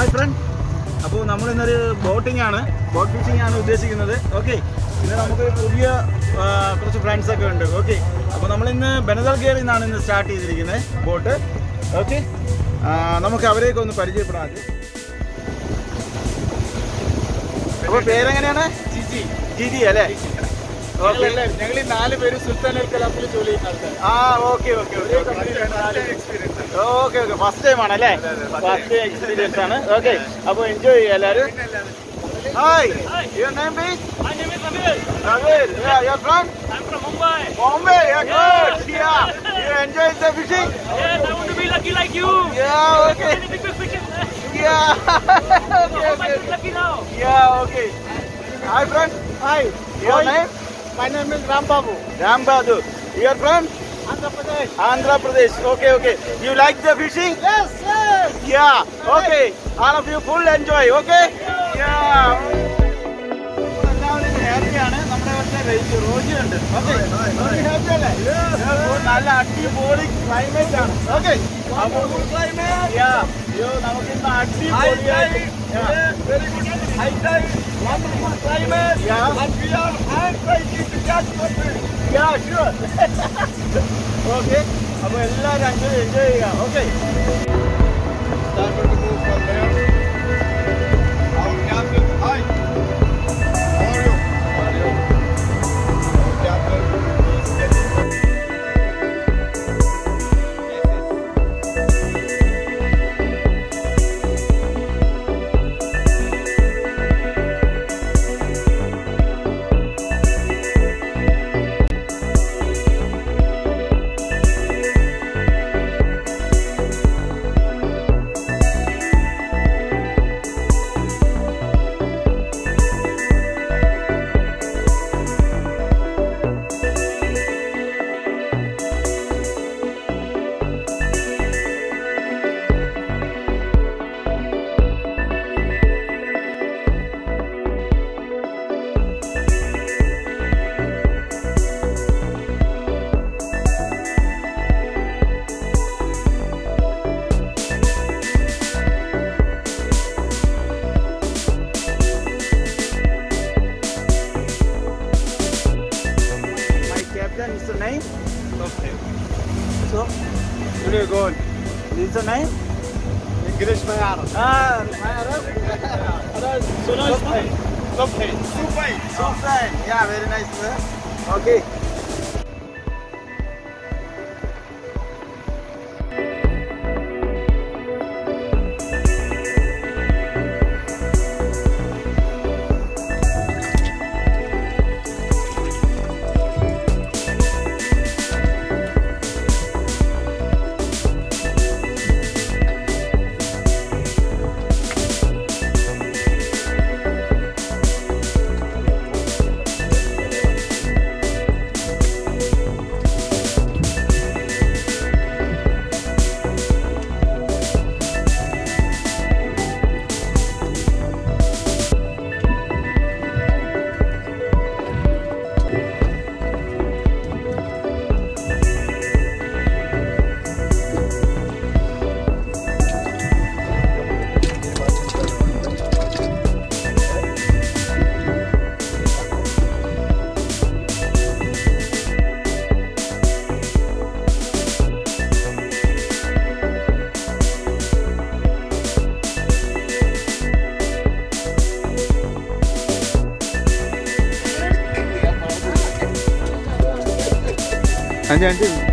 Hi front അപ്പോൾ നമ്മൾ ഇന്നൊരു ബോട്ടിംഗ് ആണ് ബോട്ട് ഫിഷിംഗ് ആണ് ഉദ്ദേശിക്കുന്നത് ഓക്കെ ഇന്ന് നമുക്ക് പുതിയ ആ, കുറച്ച് ഫ്രണ്ട്സ് ഒക്കെ ഉണ്ട് ഓക്കെ അപ്പോൾ നമ്മൾ ഇന്ന് ബനദൽ ഗിയറിൽ നിന്നാണ് ഇന്ന് സ്റ്റാർട്ട് ചെയ്തിരിക്കുന്നത് ബോട്ട് ഓക്കെ നമുക്ക് അവരെയൊക്കെ ഒന്ന് പരിചയപ്പെടാം ആദ്യം. അപ്പോൾ പേരെങ്ങനെയാണ് ജിജി ജിജി അല്ലേ ഓക്കെ ഞങ്ങൾ ഈ നാല് പേര് സുൽത്താൻ അൽ കലാപ്പിൽ ജോലി ചെയ്യുന്ന ആൾക്കാർ ആ okay okay okay experience okay okay first time ആണ് അല്ലേ ഫസ്റ്റ് എക്സ്പീരിയൻസ് ആണ് ഓക്കെ അപ്പോൾ എൻജോയ് ചെയ്യുക എല്ലാവരും hi your name please My name is Amir. Navir, yeah, you're from I'm from Mumbai. Bombay. Yeah, good. Yeah, you enjoy the fishing? Yes, I want to be lucky like you. Yeah, okay. Many big, big fishes. Yeah. I okay, hope I okay. get lucky now. Yeah, okay. Hi, friend. Hi. Your name? My name is Ram Babu. Ram Bahadur. You're from Andhra Pradesh. Andhra Pradesh. Okay, okay. You like the fishing? Yes, yes. Yeah. Okay. All of you full enjoy. Okay. Yeah. എല്ലാവരും ഹാപ്പിയാണ് നമ്മുടെ ഇവിടുത്തെ range Roji ഉണ്ട് okay happy അല്ലേ അപ്പോൾ നല്ല അടിപൊളി climate ആണ് ഓക്കെ അപ്പോൾ നമുക്ക് ഇന്ന് അടിപൊളിയായിട്ട് Very good. High tide, wonderful climate, Yeah. and we are hand trying to catch the fish. Okay അപ്പോൾ എല്ലാവരും എൻജോയ് എൻജോയ് ചെയ്യുക okay Started to move from there. Our captain, hi. How are you? How are you? Our captain is getting. My captain is the name. So, where you going? Is the name? English my Arab. Ah, my Arab. Subhay. Subhay. Subhay. Sufyan. Yeah, very nice. Sir. Okay. അഞ്ച് അഞ്ച്